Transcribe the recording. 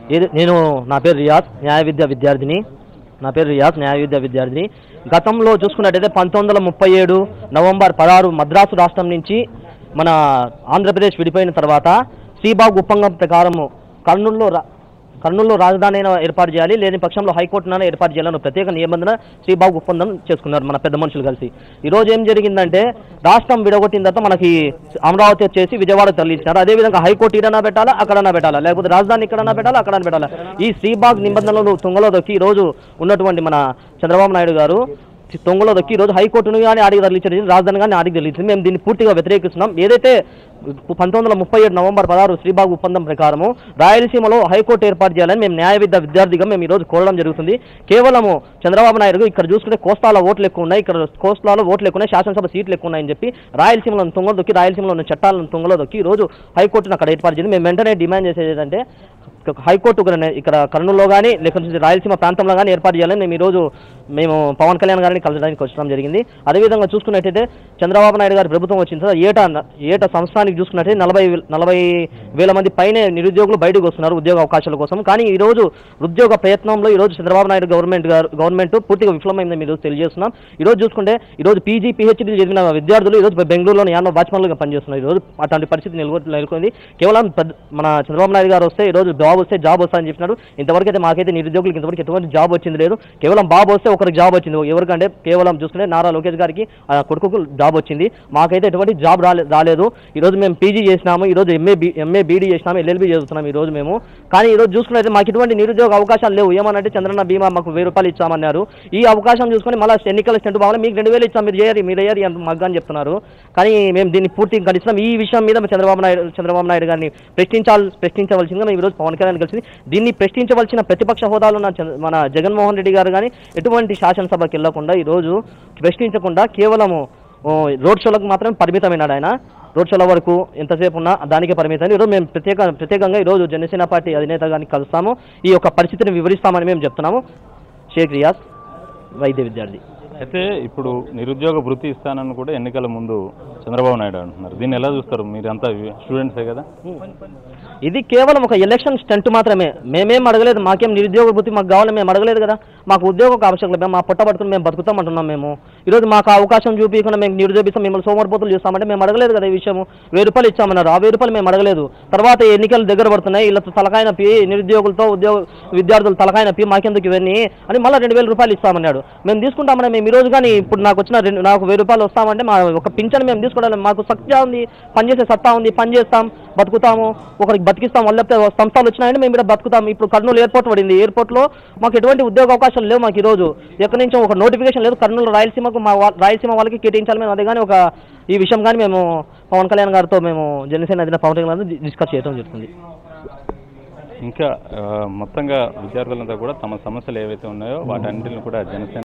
ఏది నేను నా పేరు రియాజ్ న్యాయ విద్య విద్యార్థిని నా పేరు రియాజ్ న్యాయ విద్య విద్యార్థిని గతంలో చూసుకున్నట్టయితే పంతొమ్మిది వందల ముప్పై ఏడు నవంబర్ పదహారు మద్రాసు రాష్ట్రం నుంచి మన ఆంధ్రప్రదేశ్ విడిపోయిన తర్వాత శ్రీబాగ్ ఒప్పందం ప్రకారము కర్నూలులో రా కర్నూలులో రాజధాని అయినా ఏర్పాటు చేయాలి లేని పక్షంలో హైకోర్టునైనా ఏర్పాటు చేయాలని ఒక ప్రత్యేక నిబంధన శ్రీబాబు ఒప్పందం చేసుకున్నారు మన పెద్ద మనుషులు కలిసి ఈ రోజు ఏం జరిగిందంటే రాష్ట్రం విడగొట్టిన తర్వాత మనకి అమరావతి వచ్చేసి విజయవాడ తరలించినారు అదేవిధంగా హైకోర్టు ఇడనా పెట్టాలా అక్కడన్నా పెట్టాలా లేకపోతే రాజధాని ఇక్కడన్నా పెట్టాలా అక్కడన్నా పెట్టాలా ఈ శ్రీబాగ్ నిబంధనలు తుంగలో దొక్కి ఈ రోజు ఉన్నటువంటి మన చంద్రబాబు నాయుడు గారు తొంగలో దొక్కి ఈరోజు హైకోర్టును కానీ ఆడికి తరలించింది రాజధాని కానీ ఆడికి తరలించింది మేము దీన్ని పూర్తిగా వ్యతిరేకిస్తున్నాం ఏదైతే పంతొమ్మిది వందల ముప్పై ఏడు నవంబర్ పదహారు శ్రీబాగ్ ఒప్పందం ప్రకారము రాయలసీమలో హైకోర్టు ఏర్పాటు చేయాలని మేము న్యాయ విద్య విద్యార్థిగా మేము ఈరోజు కోరడం జరుగుతుంది కేవలము చంద్రబాబు నాయుడు ఇక్కడ చూసుకుంటే కోస్తాలో ఓట్లు ఎక్కువ ఉన్నాయి ఇక్కడ కోస్తాలో ఓట్లు ఎక్కువ ఉన్నాయి శాసనసభ సీట్లు ఎక్కువ ఉన్నాయని చెప్పి రాయలసీమలో తుంగలో దొక్కి రాయలసీమలో ఉన్న చట్టాలను తుంగలో దొక్కి ఈ రోజు హైకోర్టును అక్కడ ఏర్పాటు చేసింది మేము వెంటనే డిమాండ్ చేసేది ఏంటంటే హైకోర్టు ఇక్కడ ఇక్కడ కర్నూలులో కానీ లేకపోతే రాయలసీమ ప్రాంతంలో కానీ ఏర్పాటు చేయాలని మేము ఈరోజు మేము పవన్ కళ్యాణ్ గారిని కలవడానికి వచ్చడం జరిగింది అదేవిధంగా చూసుకున్నట్టయితే చంద్రబాబు నాయుడు గారి ప్రభుత్వం వచ్చిన తర్వాత ఏటా ఏటా సంవత్సరానికి చూసుకున్నట్టయితే నలభై వేల- నలభై వేల మంది పైనే నిరుద్యోగులు బయటకు వస్తున్నారు ఉద్యోగ అవకాశాల కోసం కానీ ఈ రోజు ఉద్యోగ ప్రయత్నంలో ఈ రోజు చంద్రబాబు నాయుడు గవర్నమెంట్ గారు గవర్నమెంట్ పూర్తిగా విఫలమైందని మీరు తెలియజేస్తున్నాం ఈ రోజు చూసుకుంటే ఈ రోజు పీజీ పిహెచ్డీ చదివిన విద్యార్థులు ఈ రోజు బెంగళూరులోని యానో వాచ్మెన్లుగా పనిచేస్తున్నారు ఈ రోజు అటువంటి పరిస్థితి నెలకొ నెలకొంది కేవలం పెద్ద- మన చంద్రబాబు నాయుడు గారు వస్తే ఈ రోజు జాబ్ వస్తే జాబ్ వస్తా అని చెప్పినాడు ఇంతవరకు అయితే మాకైతే నిరుద్యోగులకు ఇంతవరకు ఎటువంటి జాబ్ వచ్చింది లేదు కేవలం బాబు వస్తే ఒకరికి జాబ్ వచ్చింది ఎవరికంటే కేవలం చూసుకుంటే నారా లోకేష్ గారికి ఆ కొడుకుకు జాబ్ వచ్చింది మాకైతే ఎటువంటి జాబ్ రాలే రాలేదు ఈ రోజు మేము పీజీ చేసినాము ఈ రోజు ఎంఏ బి ఎంఏ బీడీ చేసినాము ఎల్ఎల్బీ చేస్తున్నాం ఈ రోజు మేము కానీ ఈ రోజు చూసుకున్నట్లయితే మాకు ఇటువంటి నిరుద్యోగ అవకాశాలు లేవు ఏమనంటే చంద్రన్న బీమా మాకు వెయ్యి రూపాయలు ఇచ్చామన్నారు ఈ అవకాశం చూసుకొని మళ్ళీ ఎన్నికల స్టెంట్ బాగా మీకు రెండు వేలు ఇచ్చాం మీరు చేయరు మీరు అయ్యారు ఎంత మగ్గా అని చెప్తున్నారు కానీ మేము దీన్ని పూర్తిగా ఖండిస్తున్నాం ఈ విషయం మీద చంద్రబాబు నాయుడు చంద్రబాబు నాయుడు గారిని ప్రశ్నించాల్ ప్రశ్నించవలసిందిగా మేము ఈరోజు పవన్ కళ్యాణ్ కలిసి దీన్ని ప్రశ్నించవలసిన ప్రతిపక్ష హోదాలో ఉన్న చంద్ర- మన జగన్మోహన్ రెడ్డి గారు కానీ ఎటువంటి శాసనసభకి వెళ్లకుండా ఈరోజు ప్రశ్నించకుండా కేవలము ఓ, రోడ్ షోలకు మాత్రమే పరిమితమైనాడు ఆయన రోడ్ షోల వరకు ఎంతసేపు ఉన్నా దానికే పరిమితం ఈరోజు మేము ప్రత్యేక ప్రత్యేకంగా ఈరోజు జనసేన పార్టీ అధినేత గారిని కలుస్తాము ఈ యొక్క పరిస్థితిని వివరిస్తామని మేము చెప్తున్నాము షేక్ రియాజ్ వైద్య విద్యార్థి అయితే ఇప్పుడు నిరుద్యోగ వృత్తి ఇస్తానని కూడా ఎన్నికల ముందు చంద్రబాబు నాయుడు అంటున్నారు దీన్ని ఎలా చూస్తారు మీరంతా స్టూడెంట్సే కదా ఇది కేవలం ఒక ఎలక్షన్ స్టంట్ మాత్రమే మేమేం అడగలేదు మాకేం నిరుద్యోగ వృత్తి మాకు కావాలని మేము అడగలేదు కదా మాకు ఉద్యోగం ఆవశ్యకత లేదు మా పొట్ట పట్టుకుని మేము బతుకుతామంటున్నాం మేము ఈరోజు మాకు ఆ అవకాశం చూపించకుండా మేము నిరుద్యోగిస్తాం మిమ్మల్ని సోమరిపోతులు చేస్తామంటే మేము అడగలేదు కదా ఈ విషయం వెయ్యి రూపాయలు ఇచ్చామన్నారు ఆ వెయ్యి రూపాయలు మేము అడగలేదు తర్వాత ఎన్నికలు దగ్గర పడుతున్నాయి వీళ్ళతో తలకాయ నొప్పి నిరుద్యోగులతో ఉద్యోగ విద్యార్థులు తలకాయ నొప్పి మాకెందుకు ఇవన్నీ అని మళ్ళీ రెండు వేల రూపాయలు ఇస్తామన్నాడు మేము తీసుకుంటామని మేము ఈ రోజు కానీ ఇప్పుడు నాకు వచ్చిన రెండు నాకు వెయ్యి రూపాయలు వస్తామంటే మా ఒక పింఛన్ మేము తీసుకోవడం మాకు సత్తా ఉంది పనిచేసే సత్తా ఉంది పని చేస్తాం బతుకుతాము ఒకరికి బతికిస్తాం వల్ల సంస్థలు వచ్చినాయంటే మేము ఇక్కడ బతుకుతాం ఇప్పుడు కర్నూలు ఎయిర్పోర్ట్ పడింది ఎయిర్పోర్ట్లో మాకు ఎటువంటి ఉద్యోగ అవకాశాలు లేవు మాకు ఈరోజు ఎక్కడి నుంచో ఒక నోటిఫికేషన్ లేదు కర్నూలు రాయలసీమకు మా వా- రాయలసీమ వాళ్ళకి కేటాయించాలి మేము అదే కానీ ఒక ఈ విషయం కానీ మేము పవన్ కళ్యాణ్ గారితో మేము జనసేన అధినేత పవన్ కళ్యాణ్ గారితో డిస్కస్ చేయడం జరుగుతుంది ఇంకా ఆ, మొత్తంగా విద్యార్థులంతా కూడా తమ సమస్యలు ఏవైతే ఉన్నాయో వాటన్నిటిని కూడా జనసేన